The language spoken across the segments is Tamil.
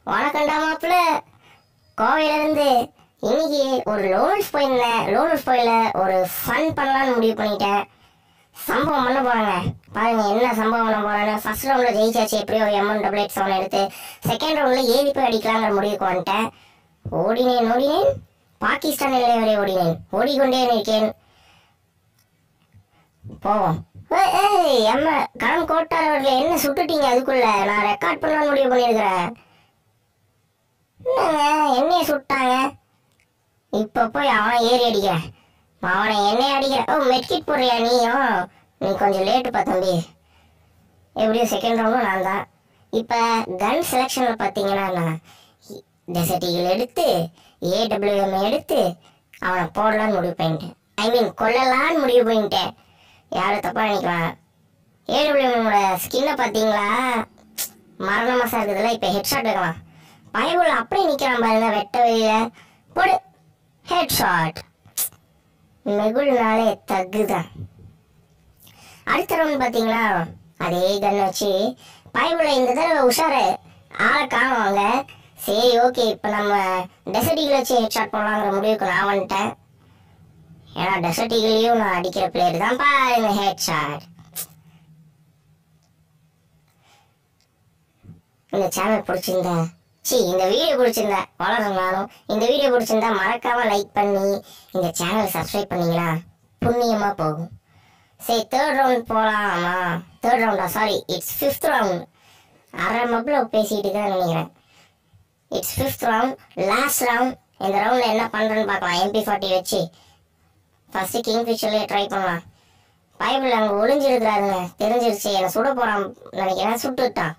வணக்கம்டா மாப்பிள்ள கோவையிலேருந்து இன்னைக்கு ஒரு லோனல்ஸ் போயிருந்தேன் லோனல்ஸ் போயில ஒரு ஃபன் பண்ணலான்னு முடிவு பண்ணிட்டேன் சம்பவம் பண்ண போறாங்க பாருங்க என்ன சம்பவம் பண்ண போறேன்னு ஃபர்ஸ்ட் ரவுண்ட்ல ஜெயிச்சாச்சு எப்படியோ எம்என் டபுள் எயிட் செவன் எடுத்து செகண்ட் ரவுண்ட்ல ஏறி போய் அடிக்கலாங்கிற முடிவுக்கு வந்துட்டேன் ஓடினேன் ஓடினேன் பாகிஸ்தான் எல்லை வரை ஓடினேன் ஓடிக்கொண்டே இருக்கேன் போவோம் ஏய், ஏய் எம்ம கரம் கோட்டார் அவர்களே என்ன சுட்டுட்டீங்க அதுக்குள்ள நான் ரெக்கார்ட் பண்ணலாம்னு முடிவு பண்ணியிருக்கிறேன் என்னங்க என்னைய சுட்டாங்க இப்ப போய் அவனை ஏறி அடிக்கிறேன் அவனை என்னைய அடிக்கிற ஓ மெட்கிட் போடுறியா நீயும் நீ கொஞ்சம் லேட்டுப்பா தம்பி எப்படியும் செகண்ட் ரவுண்டும் நான் தான் இப்போ கன் செலெக்ஷனில் பார்த்தீங்கன்னா நான் டெசர்டிகள் எடுத்து ஏடபிள்யூஎம் எடுத்து அவனை போடலான்னு முடிவு பண்ணிட்டேன் ஐ மீன் கொல்லலான்னு முடிவு பண்ணிட்டேன் யாரும் தப்பா நினைக்கலாம் ஏடபிள்யூஎம்மோட ஸ்கின்னை பார்த்தீங்களா மரண மாசம் இருக்குதுல்ல இப்போ ஹெட்ஷாட் வைக்கலாம் பயபுள்ள அப்படியே நிற்கிறான் பாருங்க வெட்ட வெளியில போடு ஹெட்ஷாட் மெகுல்னாலே தகு தான் அடுத்த ரவுண்ட் பார்த்தீங்களா அதே கன் வச்சு பயபுள்ள இந்த தடவை உஷாரு ஆளை காணுவாங்க சரி ஓகே இப்போ நம்ம டெசர்டிகள் வச்சு ஹெட்ஷாட் போடலாங்கிற முடிவுக்கு நான் வந்துட்டேன் ஏன்னா டெசர்டிகளையும் நான் அடிக்கிற பிளேயர் தான் பாருங்க ஹெட்ஷாட் இந்த சேனல் பிடிச்சிருந்தா சி இந்த வீடியோ பிடிச்சிருந்தா வளரும் நானும் இந்த வீடியோ பிடிச்சிருந்தா மறக்காம லைக் பண்ணி இந்த சேனல் சப்ஸ்கிரைப் பண்ணீங்களா புண்ணியமா போகும் சரி தேர்ட் ரவுண்ட் போகலாமா தேர்ட் ரவுண்டா சாரி இட்ஸ் ஃபிஃப்த் ரவுண்ட் அரை மப்பில் பேசிட்டு தான் நினைக்கிறேன் it's fifth round last round இந்த ரவுண்டில் என்ன பண்ணுறேன்னு பார்க்கலாம் எம்பி ஃபார்ட்டி வச்சு ஃபஸ்ட்டு கிங் ஃபிஷர்லேயே ட்ரை பண்ணலாம் பைபிள் அங்கே ஒளிஞ்சிருக்கிறாருங்க தெரிஞ்சிருச்சு என்னை சுட போகிறான் நினைக்கிறேன் சுட்டு விட்டான்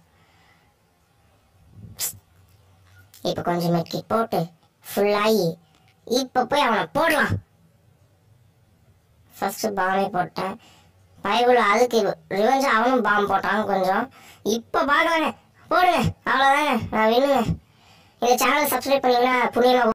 இப்போ கொஞ்சம் மெட்கி போட்டு ஃபுல்லாகி இப்போ போய் அவனை போடலாம் ஃபர்ஸ்ட் பாம்பே போட்டேன் பைபிள் அதுக்கு ரிவெஞ்ச் அவனும் பாம்பு போட்டான் கொஞ்சம் இப்போ பார்க்கலாங்க போடுங்க அவ்வளோதாங்க நான் வின்னுங்க இந்த சேனலை சப்ஸ்கிரைப் பண்ணீங்கன்னா புண்ணியமாக